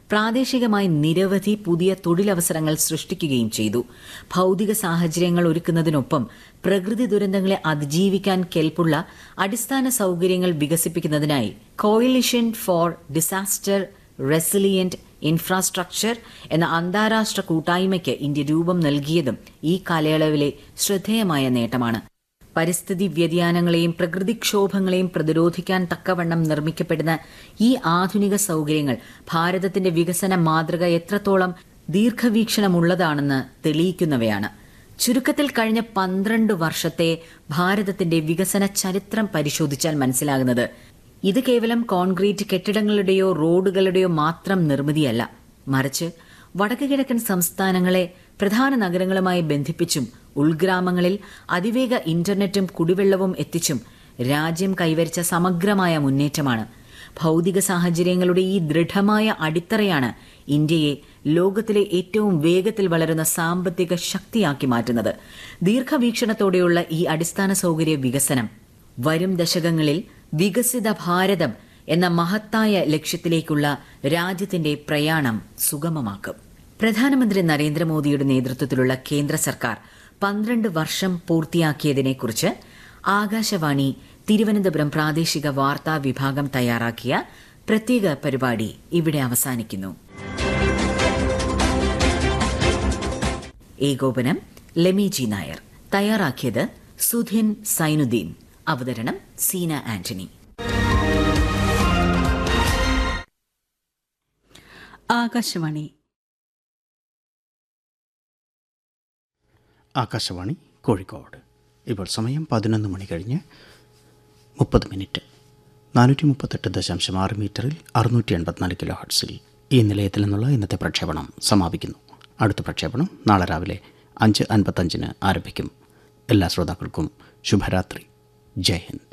പ്രാദേശികമായി നിരവധി പുതിയ തൊഴിലവസരങ്ങൾ സൃഷ്ടിക്കുകയും ചെയ്തു ഭൌതിക സാഹചര്യങ്ങൾ ഒരുക്കുന്നതിനൊപ്പം പ്രകൃതി ദുരന്തങ്ങളെ അതിജീവിക്കാൻ കെൽപ്പുള്ള അടിസ്ഥാന സൌകര്യങ്ങൾ വികസിപ്പിക്കുന്നതിനായി coalition for disaster resilient infrastructure എന്ന അന്താരാഷ്ട്ര കൂട്ടായ്മയ്ക്ക് ഇന്ത്യ രൂപം നൽകിയതും ഈ കാലയളവിലെ ശ്രദ്ധേയമായ നേട്ടമാണ് പരിസ്ഥിതി വ്യതിയാനങ്ങളെയും പ്രകൃതിക്ഷോഭങ്ങളെയും പ്രതിരോധിക്കാൻ തക്കവണ്ണം നിർമ്മിക്കപ്പെടുന്ന ഈ ആധുനിക സൌകര്യങ്ങൾ ഭാരതത്തിന്റെ വികസന മാതൃക എത്രത്തോളം ദീർഘവീക്ഷണമുള്ളതാണെന്ന് തെളിയിക്കുന്നവയാണ് ചുരുക്കത്തിൽ കഴിഞ്ഞ പന്ത്രണ്ട് വർഷത്തെ ഭാരതത്തിന്റെ വികസന ചരിത്രം പരിശോധിച്ചാൽ മനസ്സിലാകുന്നത് ഇത് കേവലം കോൺക്രീറ്റ് കെട്ടിടങ്ങളുടെയോ റോഡുകളുടെയോ മാത്രം നിർമ്മിതിയല്ല മറിച്ച് വടക്കു കിഴക്കൻ സംസ്ഥാനങ്ങളെ പ്രധാന നഗരങ്ങളുമായി ബന്ധിപ്പിച്ചും ഉൾഗ്രാമങ്ങളിൽ അതിവേഗ ഇന്റർനെറ്റും കുടിവെള്ളവും എത്തിച്ചും രാജ്യം കൈവരിച്ച സമഗ്രമായ മുന്നേറ്റമാണ് ഭൗതിക സാഹചര്യങ്ങളുടെ ഈ ദൃഢമായ അടിത്തറയാണ് ഇന്ത്യയെ ലോകത്തിലെ ഏറ്റവും വേഗത്തിൽ വളരുന്ന സാമ്പത്തിക ശക്തിയാക്കി മാറ്റുന്നത് ദീർഘവീക്ഷണത്തോടെയുള്ള ഈ അടിസ്ഥാന സൗകര്യ വികസനം വരും ദശകങ്ങളിൽ വികസിത ഭാരതം എന്ന മഹത്തായ ലക്ഷ്യത്തിലേക്കുള്ള രാജ്യത്തിന്റെ പ്രയാണം സുഗമമാക്കും പ്രധാനമന്ത്രി നരേന്ദ്രമോദിയുടെ നേതൃത്വത്തിലുള്ള കേന്ദ്ര സർക്കാർ പന്ത്രണ്ട് വർഷം പൂർത്തിയാക്കിയതിനെക്കുറിച്ച് ആകാശവാണി തിരുവനന്തപുരം പ്രാദേശിക വാർത്താ വിഭാഗം തയ്യാറാക്കിയ പ്രത്യേക പരിപാടി ഇവിടെ അവസാനിക്കുന്നു ഏകോപനം ലെമിജി നായർ തയ്യാറാക്കിയത് സുധിൻ സൈനുദ്ദീൻ അവതരണം സീന ആന്റണി ആകാശവാണി ആകാശവാണി കോഴിക്കോട് ഇപ്പോൾ സമയം പതിനൊന്ന് മണി കഴിഞ്ഞ് മുപ്പത് മിനിറ്റ് നാനൂറ്റി മുപ്പത്തെട്ട് ദശാംശം ആറ് മീറ്ററിൽ അറുന്നൂറ്റി എൺപത്തിനാല് കിലോ ഹർട്സിൽ ഈ നിലയത്തിൽ നിന്നുള്ള ഇന്നത്തെ പ്രക്ഷേപണം സമാപിക്കുന്നു അടുത്ത പ്രക്ഷേപണം നാളെ രാവിലെ അഞ്ച് അൻപത്തഞ്ചിന് ആരംഭിക്കും എല്ലാ ശ്രോതാക്കൾക്കും ശുഭരാത്രി ജയ് ഹിന്ദ്